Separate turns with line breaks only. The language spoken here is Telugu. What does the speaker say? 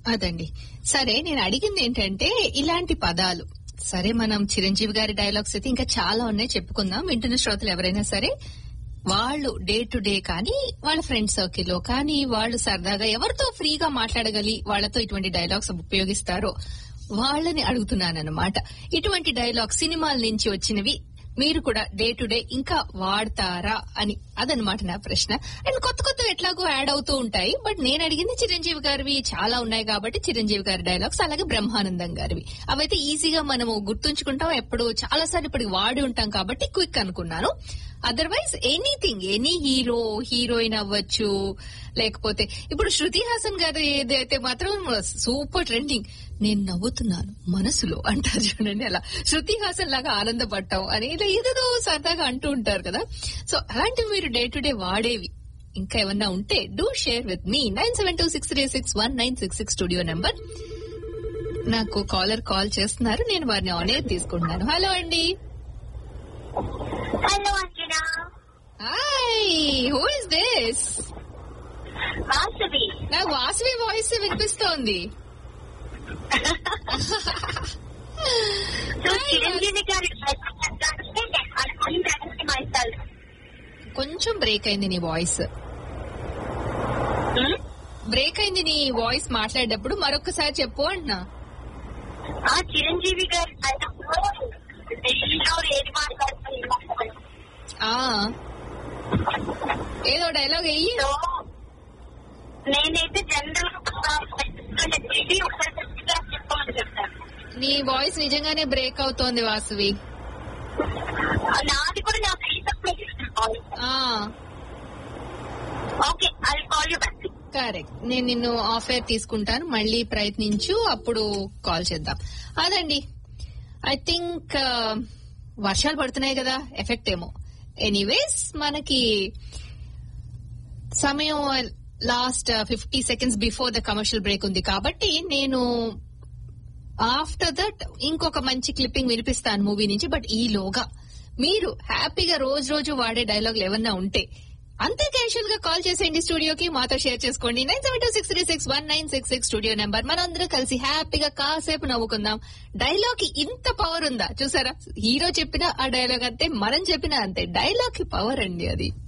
అదండి సరే నేను అడిగింది ఏంటంటే ఇలాంటి పదాలు సరే మనం చిరంజీవి గారి డైలాగ్స్ అయితే ఇంకా చాలా ఉన్నాయి చెప్పుకుందాం వింటున్న శ్రోతలు ఎవరైనా సరే వాళ్ళు డే టు డే కానీ వాళ్ళ ఫ్రెండ్ సర్కిల్ లో కానీ వాళ్ళు సరదాగా ఎవరితో ఫ్రీగా మాట్లాడగలి వాళ్ళతో ఇటువంటి డైలాగ్స్ ఉపయోగిస్తారో వాళ్ళని అడుగుతున్నాను అనమాట ఇటువంటి డైలాగ్ సినిమాల నుంచి వచ్చినవి మీరు కూడా డే టు డే ఇంకా వాడతారా అని అదనమాట నా ప్రశ్న అండ్ కొత్త కొత్త ఎట్లాగో యాడ్ అవుతూ ఉంటాయి బట్ నేను అడిగింది చిరంజీవి గారివి చాలా ఉన్నాయి కాబట్టి చిరంజీవి గారి డైలాగ్స్ అలాగే బ్రహ్మానందం గారివి అవైతే ఈజీగా మనము గుర్తుంచుకుంటాం ఎప్పుడు చాలా సార్లు ఇప్పటికి వాడి ఉంటాం కాబట్టి క్విక్ అనుకున్నాను otherwise anything any hero heroine అవ్వచ్చు లేకపోతే ఇప్పుడు శృతి హాసన్ గారు ఏదైతే మాత్రం సూపర్ ట్రెండింగ్ నేను నవ్వుతున్నాను మనసులో అంటారు చూడండి అలా శృతి హాసన్ లాగా ఆనందపడటం అని ఇలా ఏదేదో సరదాగా అంటూ ఉంటారు కదా సో అలాంటివి మీరు డే టు డే వాడేవి ఇంకా ఏమన్నా ఉంటే do share with me nine seven two six three six one nine six six studio number నాకు కాలర్ కాల్ చేస్తున్నారు నేను వారిని ఆన్ ఎయిర్ తీసుకుంటున్నాను హలో అండి
hello Anjana
hi who is this
Vasavi
నాకు వాసవి వాయిస్ వినిపిస్తోంది
సో చిరంజీవి గారి మైసల్
కొంచెం బ్రేక్ అయింది నీ వాయిస్ బ్రేక్ అయింది నీ వాయిస్ మాట్లాడేటప్పుడు మరొకసారి చెప్పు అంటున్నా
ఆ చిరంజీవి గారి ఢిల్లీలో ఏది మాట్లాడుతున్నారు
ఆ ఏదో డైలాగ్ వెయ్యి
సో నేనైతే జనరల్ ఢిల్లీ ఒకసారి చెప్పమని చెప్తాను
నీ వాయిస్ నిజంగానే బ్రేక్ అవుతోంది వాసవి
నాది కూడా నా
ఆ
okay I call you back
correct నేను నిన్ను ఆఫ్ ఎయిర్ తీసుకుంటాను మళ్ళీ ప్రయత్నించు అప్పుడు కాల్ చేద్దాం అదండి ఐ థింక్ వర్షాలు పడుతున్నాయి కదా ఎఫెక్ట్ ఏమో ఎనీవేస్ మనకి సమయం last fifty seconds before the commercial break ఉంది కాబట్టి నేను ఆఫ్టర్ దట్ ఇంకొక మంచి క్లిప్పింగ్ వినిపిస్తాను మూవీ నుంచి బట్ ఈలోగా మీరు హ్యాపీగా రోజు రోజు వాడే డైలాగులు ఏమన్నా ఉంటే అంతే క్యాషువల్ గా కాల్ చేసేయండి స్టూడియోకి మాతో షేర్ చేసుకోండి nine seven two six three six one nine six six studio number మనందరం కలిసి హ్యాపీగా కాసేపు నవ్వుకుందాం డైలాగ్ కి ఇంత పవర్ ఉందా చూసారా హీరో చెప్పిన ఆ డైలాగ్ అంతే మనం చెప్పినా అంతే డైలాగ్ కి పవర్ అండి అది